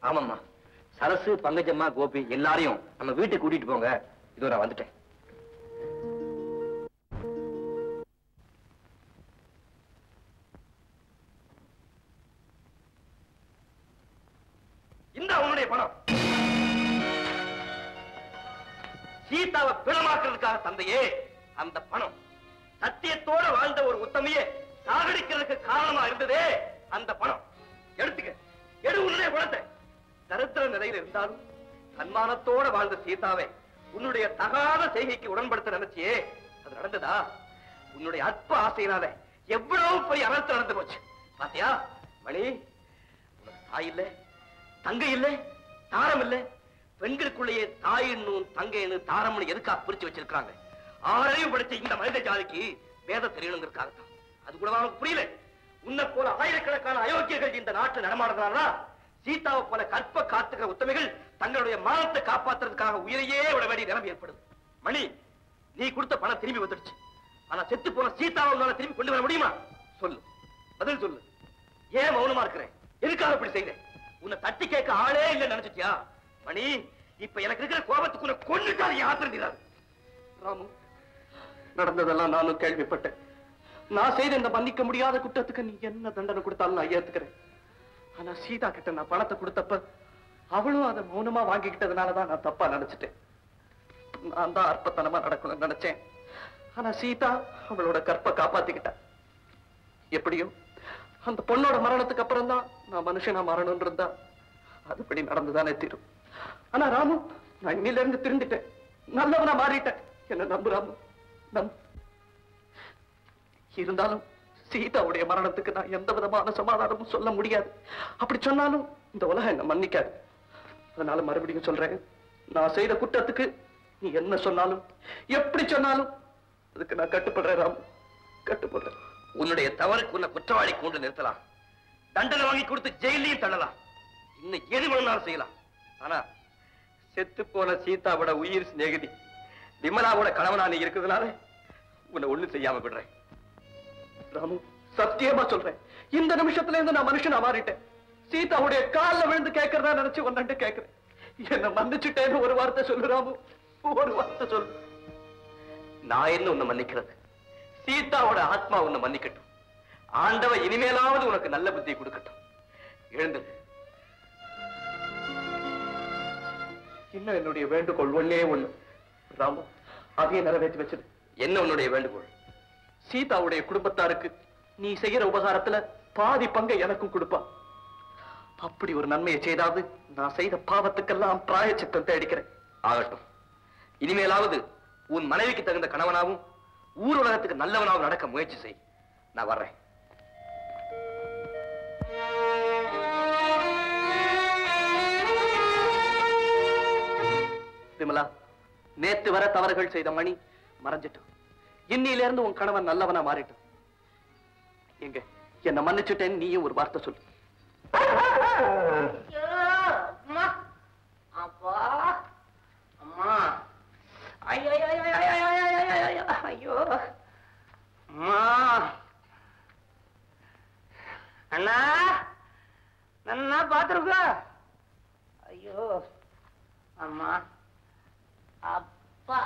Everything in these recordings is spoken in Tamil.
ஆமாம்மா சரசு பங்கஜம்மா கோபி எல்லாரையும் நம்ம வீட்டுக்கு கூட்டிட்டு போங்க இதோ நான் வந்துட்டேன் இந்த உன்னுடைய பணம் சீதாவை பிணமாக்குறதுக்காக தந்தையே அந்த பணம் சத்தியத்தோட வாழ்ந்த ஒரு உத்தமையே சாகடிக்கிறதுக்கு காரணமா இருந்ததே அந்த பணம் எடுத்துக்க எடு உன்னுடைய பணத்தை தரித்திர நிலையில் இருந்தாலும் சன்மானத்தோட வாழ்ந்த சீதாவை உன்னுடைய தகாத செய்கைக்கு உடன்படுத்த நினைச்சியே அது நடந்ததா உன்னுடைய அற்ப ஆசையினால எவ்வளவு பெரிய அனர்த்தம் நடந்து போச்சு பாத்தியா மணி உனக்கு தாய் இல்ல தங்கை இல்ல தாரம் இல்ல பெண்களுக்குள்ளேயே தாயின்னும் தங்கைன்னு தாரம்னு எதுக்கா பிரிச்சு வச்சிருக்காங்க ஆறறிவு படிச்ச இந்த மனித ஜாதிக்கு வேத தெரியணுங்கிறதுக்காகத்தான் அது கூட அவனுக்கு புரியல உன்னை போல ஆயிரக்கணக்கான அயோக்கியர்கள் இந்த நாட்டில் நடமாடுறாங்களா சீதாவை போல கற்ப காத்துக்கிற உத்தமைகள் தங்களுடைய மானத்தை காப்பாத்துறதுக்காக உயிரையே விட வேண்டிய நிலைமை ஏற்படுது மணி நீ கொடுத்த பணம் திரும்பி வந்துடுச்சு ஆனா செத்து போன சீதாவை உன்னால திரும்பி கொண்டு வர முடியுமா சொல்லு பதில் சொல்லு ஏன் மௌனமா இருக்கிறேன் எதுக்காக இப்படி செய்றேன் உன்னை தட்டி கேட்க ஆளே இல்லைன்னு நினைச்சிட்டியா மணி இப்ப எனக்கு இருக்கிற கோபத்துக்கு உன்னை கொண்டுட்டாரு யாத்திரம் ராமு நடந்ததெல்லாம் நானும் கேள்விப்பட்டேன் நான் செய்த இந்த மன்னிக்க முடியாத குற்றத்துக்கு நீ என்ன தண்டனை கொடுத்தாலும் நான் ஏத்துக்கிறேன் ஆனா சீதா கிட்ட நான் பணத்தை கொடுத்தப்ப அவளும் அதை மௌனமா வாங்கிக்கிட்டதுனாலதான் நான் தப்பா நினைச்சிட்டேன் நான் தான் அற்பத்தனமா நடக்கணும்னு நினைச்சேன் ஆனா சீதா அவளோட கற்பை காப்பாத்திக்கிட்டா எப்படியோ அந்த பொண்ணோட மரணத்துக்கு அப்புறம் தான் நான் மனுஷனா மாறணும்னு இருந்தா அதுபடி நடந்துதானே தீரும் ஆனா ராமு நான் இன்னில இருந்து திருந்துட்டேன் நல்லவனா மாறிட்டேன் என்ன நம்பு ராமு நம்பு இருந்தாலும் சீதாவுடைய மரணத்துக்கு நான் எந்த விதமான சமாதானமும் சொல்ல முடியாது அப்படி சொன்னாலும் இந்த உலகம் என்ன மன்னிக்காது அதனால மறுபடியும் சொல்றேன் நான் செய்த குற்றத்துக்கு நீ என்ன சொன்னாலும் எப்படி சொன்னாலும் அதுக்கு நான் கட்டுப்படுறேன் ராம் கட்டுப்படுறேன் உன்னுடைய தவறுக்கு உன்னை குற்றவாளி கொண்டு நிறுத்தலாம் தண்டனை வாங்கி கொடுத்து ஜெயிலையும் தள்ளலாம் இன்னும் எது வேணும்னாலும் செய்யலாம் ஆனா செத்து போன சீதாவோட உயிர் சிநேகிதி விமலாவோட கணவனா நீ இருக்கிறதுனால உன்னை ஒண்ணு செய்யாம விடுறேன் ராமு சத்தியமா சொல்றேன் இந்த நிமிஷத்துல இருந்து நான் மனுஷனா மாறிட்டேன் சீதாவுடைய கால்ல விழுந்து கேட்கறதா நினைச்சு ஒன்னு கேட்கிறேன் என்ன மன்னிச்சுட்டேன்னு ஒரு வார்த்தை சொல்லு ராமு ஒரு வார்த்தை சொல்லு நான் என்ன உன்னை மன்னிக்கிறது சீதாவோட ஆத்மா உன்னை மன்னிக்கட்டும் ஆண்டவ இனிமேலாவது உனக்கு நல்ல புத்தி கொடுக்கட்டும் எழுந்து இன்னும் என்னுடைய வேண்டுகோள் ஒன்னே ஒண்ணு ராமு அதையே நிறைவேற்றி வச்சது என்ன உன்னுடைய வேண்டுகோள் சீதாவுடைய குடும்பத்தாருக்கு நீ செய்யற உபகாரத்துல பாதி பங்கை எனக்கும் கொடுப்பா அப்படி ஒரு நன்மையை செய்தாவது நான் செய்த பாவத்துக்கெல்லாம் பிராயச்சித்தம் தேடிக்கிறேன் ஆகட்டும் இனிமேலாவது உன் மனைவிக்கு தகுந்த கணவனாவும் ஊர் உலகத்துக்கு நல்லவனாவும் நடக்க முயற்சி செய் நான் வர்றேன் விமலா நேத்து வர தவறுகள் செய்த மணி மறைஞ்சிட்டான் இன்னில இருந்து உன் கணவன் நல்லவனா மாறிட்டான் எங்க என்ன மன்னிச்சுட்டேன்னு நீயும் ஒரு வார்த்தை சொல்லு அம்மா அப்பா அம்மா ஐயோ ஐயோ ஐயோ ஐயோ ஐயோ ஐயோ ஐயோ ஐயோ அம்மா அண்ணா நன்னா பாத்துருக்க ஐயோ அம்மா அப்பா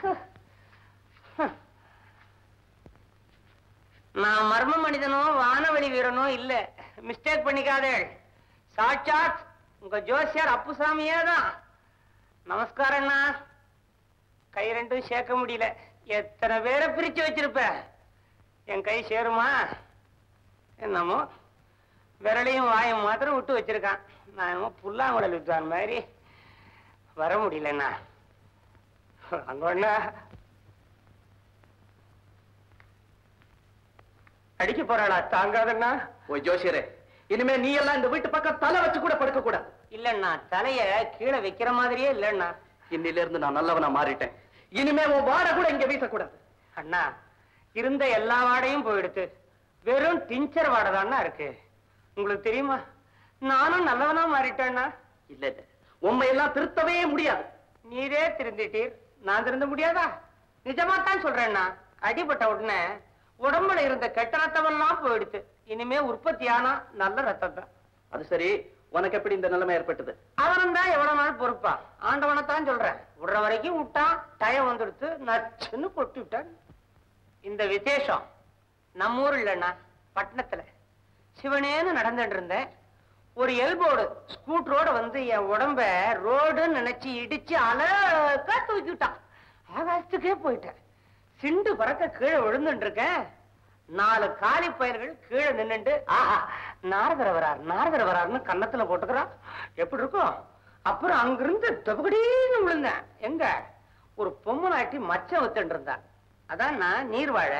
நான் மர்ம மனிதனோ வானவழி வீரனோ இல்ல மிஸ்டேக் பண்ணிக்காதே சாட்சாத் உங்க ஜோசியார் அப்புசாமியே தான் நமஸ்காரம் அண்ணா கை ரெண்டும் சேர்க்க முடியல எத்தனை பேரை பிரிச்சு வச்சிருப்ப என் கை சேருமா என்னமோ விரலையும் வாயும் மாத்திரம் விட்டு வச்சிருக்கான் நான் என்னமோ புல்லாங்குழல் வித்வான் மாதிரி வர முடியலண்ணா அங்கொண்ணா அடிக்க போறாளா தாங்காதண்ணா ஓ ஜோசியரே இனிமே நீ எல்லாம் இந்த வீட்டு பக்கம் தலை வச்சு கூட படுக்க கூடாது இல்லண்ணா தலைய கீழே வைக்கிற மாதிரியே இல்லண்ணா இன்னில இருந்து நான் நல்லவனா மாறிட்டேன் இனிமே உன் வாட கூட இங்க வீசக்கூடாது அண்ணா இருந்த எல்லா வாடையும் போயிடுத்து வெறும் டிஞ்சர் வாடை தானா இருக்கு உங்களுக்கு தெரியுமா நானும் நல்லவனா மாறிட்டேன்னா இல்ல இல்ல உண்மை எல்லாம் திருத்தவே முடியாது நீரே திருந்திட்டீர் நான் திருந்த முடியாதா நிஜமா தான் சொல்றேன்னா அடிபட்ட உடனே உடம்புல இருந்த கெட்ட ரத்தம் எல்லாம் போயிடுச்சு இனிமே உற்பத்தி ஆனா நல்ல ரத்தம் தான் அது சரி உனக்கு எப்படி இந்த நிலைமை ஏற்பட்டது அவனும் தான் எவ்வளவு நாள் பொறுப்பா ஆண்டவனைத்தான் சொல்றேன் விடுற வரைக்கும் விட்டான் டயம் வந்துடுத்து நச்சுன்னு கொட்டி விட்டான் இந்த விசேஷம் நம்ம ஊர் இல்லைண்ணா பட்டணத்துல சிவனேன்னு நடந்துட்டு இருந்தேன் ஒரு எல்போர்டு ஸ்கூட்டரோட வந்து என் உடம்ப ரோடுன்னு நினைச்சு இடிச்சு அழகா தூக்கி விட்டான் ஆகாசத்துக்கே போயிட்டேன் சிண்டு பறக்க கீழே விழுந்துட்டு இருக்கேன் நாலு காலி பயல்கள் கீழே நின்னுட்டு ஆஹா நாரதர் வரார் நாரதர் வராருன்னு கன்னத்துல போட்டுக்கிறான் எப்படி இருக்கும் அப்புறம் அங்கிருந்து தொபகடின்னு விழுந்தேன் எங்க ஒரு பொம்மனாட்டி மச்சம் வித்துட்டு இருந்தா அதான் நான் நீர்வாழ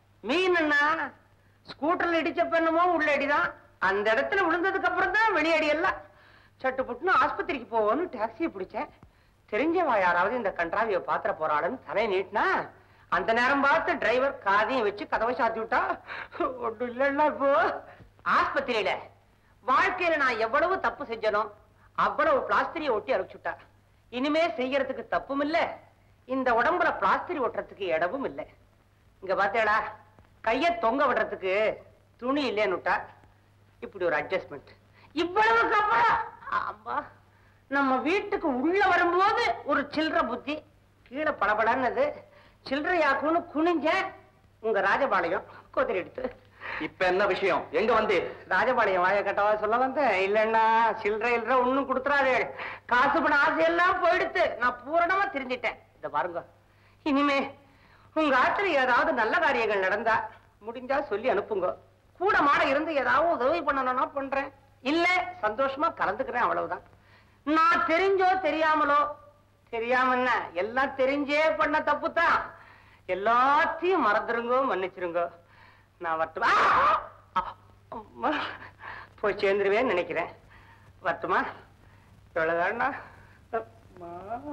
மீன்னா ஸ்கூட்டர்ல இடிச்ச பெண்ணுமோ உள்ளடிதான் அந்த இடத்துல விழுந்ததுக்கு அப்புறம் தான் வெளியடி எல்லாம் சட்டு புட்டுன்னு ஆஸ்பத்திரிக்கு போவோன்னு டாக்ஸியை பிடிச்சேன் தெரிஞ்சவா யாராவது இந்த கன்றாவிய பாத்திர போறாளுன்னு தலை நீட்டினா அந்த நேரம் பார்த்து டிரைவர் காதையும் வச்சு கதவை சாத்தி விட்டா ஒன்றும் இல்லைன்னா இப்போ ஆஸ்பத்திரியில வாழ்க்கையில நான் எவ்வளவு தப்பு செஞ்சனோ அவ்வளவு பிளாஸ்டரிய ஒட்டி அனுப்பிச்சுட்டா இனிமே செய்யறதுக்கு தப்பும் இல்ல இந்த உடம்புல பிளாஸ்டரி ஒட்டுறதுக்கு இடமும் இல்ல இங்க பாத்தேடா கைய தொங்க விடுறதுக்கு துணி இல்லைன்னுட்டா இப்படி ஒரு அட்ஜஸ்ட்மெண்ட் இவ்வளவுக்கு அப்புறம் ஆமா நம்ம வீட்டுக்கு உள்ள வரும்போது ஒரு சில்லற புத்தி கீழே படபடன்னது சில்லறையாக்குன்னு குனிஞ்சேன் உங்க ராஜபாளையம் கோதிரி எடுத்து இப்ப என்ன விஷயம் எங்க வந்து ராஜபாளையம் வாய கட்டவா சொல்ல வந்தேன் இல்லன்னா சில்லறை இல்லற ஒண்ணும் கொடுத்துறாரு காசு பண ஆசையெல்லாம் போயிடுத்து நான் பூரணமா தெரிஞ்சிட்டேன் இத பாருங்க இனிமே உங்க ஆத்துல ஏதாவது நல்ல காரியங்கள் நடந்தா முடிஞ்சா சொல்லி அனுப்புங்க கூட மாட இருந்து ஏதாவது உதவி பண்ணணும்னா பண்றேன் இல்ல சந்தோஷமா கலந்துக்கிறேன் அவ்வளவுதான் நான் தெரிஞ்சோ தெரியாமலோ தெரியாம என்ன எல்லாம் தெரிஞ்சே பண்ண தப்பு தான் எல்லாத்தையும் மறந்துருங்க மன்னிச்சிருங்க நான் வரட்டுமா ஆ! அம்மா. போய் சேர்ந்துருவேன்னு நினைக்கிறேன் வரட்டுமா இவ்வளவுதானா அம்மா.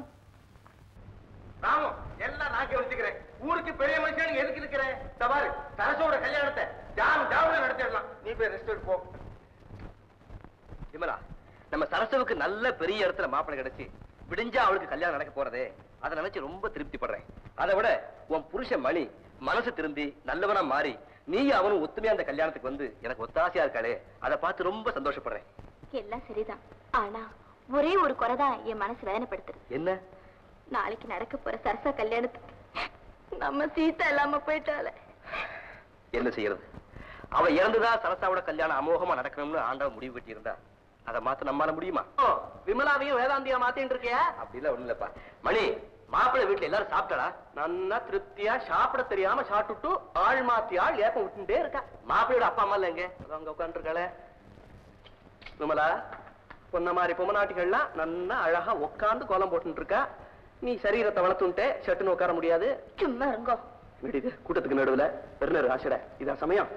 ராமு எல்லாம் நான் கவனிச்சுக்கிறேன் ஊருக்கு பெரிய மனுஷன் எதுக்கு இருக்கிறேன் தபாரு தரசோட கல்யாணத்தை ஜாம் ஜாமுல நடத்திடலாம் நீ போய் ரெஸ்ட் எடுத்து போ விமலா நம்ம சரசவுக்கு நல்ல பெரிய இடத்துல மாப்பிள்ளை கிடைச்சு விடிஞ்சா அவளுக்கு கல்யாணம் நடக்க போறதே அதை நினைச்சு ரொம்ப திருப்தி படுறேன் அதை விட உன் புருஷன் மணி மனசு திரும்பி நல்லவனா மாறி நீ அவனும் ஒத்துமையா அந்த கல்யாணத்துக்கு வந்து எனக்கு ஒத்தாசையா இருக்காளே அதை பார்த்து ரொம்ப சந்தோஷப்படுறேன் எல்லாம் சரிதான் ஆனா ஒரே ஒரு குறைதான் என் மனசு வேதனைப்படுத்துது என்ன நாளைக்கு நடக்க போற சரசா கல்யாணத்துக்கு நம்ம சீதா இல்லாம போயிட்டால என்ன செய்யறது அவ இறந்துதான் சரசாவோட கல்யாணம் அமோகமா நடக்கணும்னு ஆண்டவன் முடிவு கட்டி இருந்தா அதை மாத்த நம்மால முடியுமா விமலாவையும் வேதாந்தியா மாத்திட்டு இருக்கியா அப்படிலாம் ஒண்ணு இல்லப்பா மணி மாப்பிள்ளை வீட்டுல எல்லாரும் சாப்பிட்டடா நல்லா திருப்தியா சாப்பிட தெரியாம சாப்பிட்டுட்டு ஆள் மாத்தி ஆள் ஏப்பம் விட்டுட்டே இருக்கா மாப்பிள்ளையோட அப்பா அம்மா இல்ல எங்க அதோ அங்க உட்காந்துருக்காளே விமலா பொன்ன மாதிரி பொம்மநாட்டிகள்லாம் நல்லா அழகா உட்காந்து கோலம் போட்டுட்டு இருக்கா நீ சரீரத்தை வளர்த்துன்ட்டே சட்டுன்னு உட்கார முடியாது சும்மா இருங்கோ விடுது கூட்டத்துக்கு நடுவுல பெருநர் ஆசட இதான் சமயம்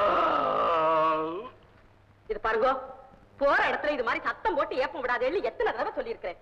இது பாருங்க போற இடத்துல இது மாதிரி சத்தம் போட்டு ஏப்பம் விடாதேன்னு எத்தனை தடவை சொல்லியிருக்கிறேன்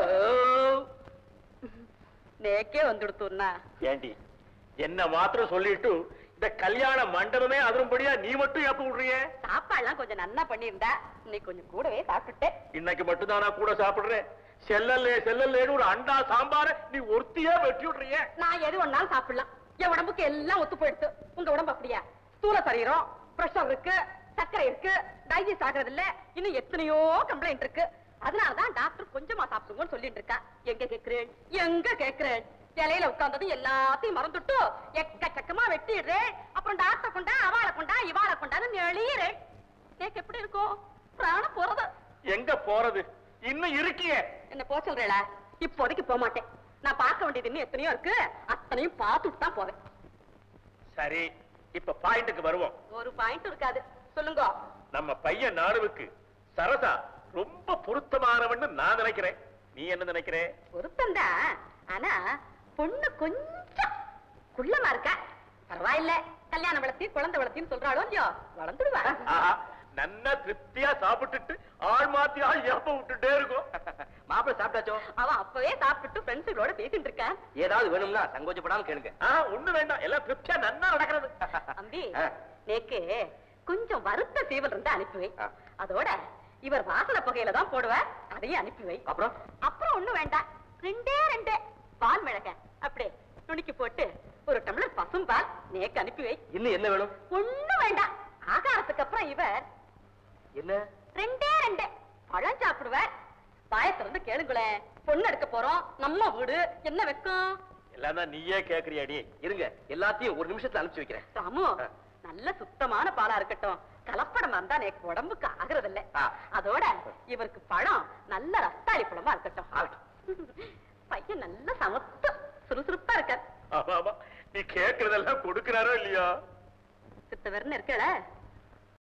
நேக்கே வந்துடுத்துன்னா ஏண்டி என்ன மாத்திரம் சொல்லிட்டு இந்த கல்யாண மண்டபமே அதிரும்படியா நீ மட்டும் எப்ப விடுறிய சாப்பாடுலாம் கொஞ்சம் நன்னா பண்ணியிருந்தா இன்னைக்கு கொஞ்சம் கூடவே சாப்பிட்டுட்டேன் இன்னைக்கு மட்டும் தான் நான் கூட சாப்பிடுறேன் செல்லல்லே செல்லல்லேன்னு ஒரு அண்டா சாம்பார நீ ஒருத்தியா வெட்டி விடுறிய நான் எது ஒன்னாலும் சாப்பிடலாம் என் உடம்புக்கு எல்லாம் ஒத்து போயிடுத்து உங்க உடம்பு அப்படியா ஸ்தூல சரீரம் பிரஷர் இருக்கு சர்க்கரை இருக்கு டைஜஸ்ட் ஆகுறது இல்ல இன்னும் எத்தனையோ கம்ப்ளைண்ட் இருக்கு அதனாலதான் டாக்டர் கொஞ்சமா சாப்பிடுங்கன்னு சொல்லிட்டு இருக்கா எங்க கேக்குறேன் எங்க கேக்குறேன் இலையில உட்கார்ந்ததும் எல்லாத்தையும் மறந்துட்டு எக்கச்சக்கமா வெட்டிடுறேன் அப்புறம் டாக்டர் கொண்டா அவளை கொண்டா இவாளை கொண்டான்னு நெளியறேன் கேக்கு எப்படி இருக்கும் பிராணம் போறது எங்க போறது இன்னும் இருக்கிய என்ன போக சொல்றேளா இப்போதைக்கு போக மாட்டேன் நான் பார்க்க வேண்டியது இன்னும் எத்தனையோ இருக்கு அத்தனையும் பார்த்துட்டு தான் போவேன் சரி இப்ப பாயிண்ட்டுக்கு வருவோம் ஒரு பாயிண்ட் இருக்காது சொல்லுங்க நம்ம பையன் நாடுவுக்கு சரசா ரொம்ப பொருத்தமானவன்னு நான் நினைக்கிறேன் நீ என்ன நினைக்கிற பொருத்தம்தான் ஆனா பொண்ணு கொஞ்சம் குள்ளமா இருக்கா பரவாயில்ல கல்யாணம் வளர்த்தி குழந்தை வளர்த்தின்னு சொல்றாளோ இல்லையோ வளர்ந்துடுவா ஆஹா, நன்னா திருப்தியா சாப்பிட்டுட்டு ஆள் மாத்தி ஆள் ஏப்ப விட்டுட்டே இருக்கும் மாப்பிள்ளை சாப்பிட்டாச்சோ அவன் அப்பவே சாப்பிட்டுட்டு ஃப்ரெண்ட்ஸுகளோட பேசிட்டு இருக்கான் ஏதாவது வேணும்னா சங்கோச்சப்படாம கேளுங்க ஆ, ஒண்ணு வேண்டாம் எல்லாம் திருப்தியா நன்னா நடக்கிறது தம்பி ஆ. நேக்கு கொஞ்சம் வருத்த சீவல் இருந்தா அனுப்பி வை ஆ. அதோட இவர் வாசனை புகையில தான் போடுவார் அதையும் அனுப்பி வை அப்புறம் அப்புறம் ஒண்ணும் வேண்டாம் ரெண்டே ரெண்டே பால் மிளக அப்படியே நுணுக்கி போட்டு ஒரு டம்ளர் பசும்பால் நேக்கு அனுப்பி வை இன்னும் என்ன வேணும் ஒண்ணும் வேண்டாம் ஆகாரத்துக்கு அப்புறம் இவர் என்ன ரெண்டே ரெண்டே பழம் சாப்பிடுவேன் பாயத்திலிருந்து கேளுங்களேன் பொண்ணு எடுக்க போறோம் நம்ம வீடு என்ன வெக்கம் எல்லாம் தான் நீயே கேக்குறியாடி இருங்க எல்லாத்தையும் ஒரு நிமிஷத்துல அனுப்பிச்சு வைக்கிறேன் ராமு நல்ல சுத்தமான பாலா இருக்கட்டும் கலப்படமா இருந்தா எனக்கு உடம்புக்கு ஆகுறது இல்ல ஆ. அதோட இவருக்கு பழம் நல்ல ரஸ்தாளி பழமா இருக்கட்டும் ஆகட்டும். பையன் நல்ல சமத்து சுறுசுறுப்பா இருக்கார் ஆமா ஆமா நீ கேக்குறதெல்லாம் கொடுக்கறாரோ இல்லையா சித்தவர்னு இருக்கல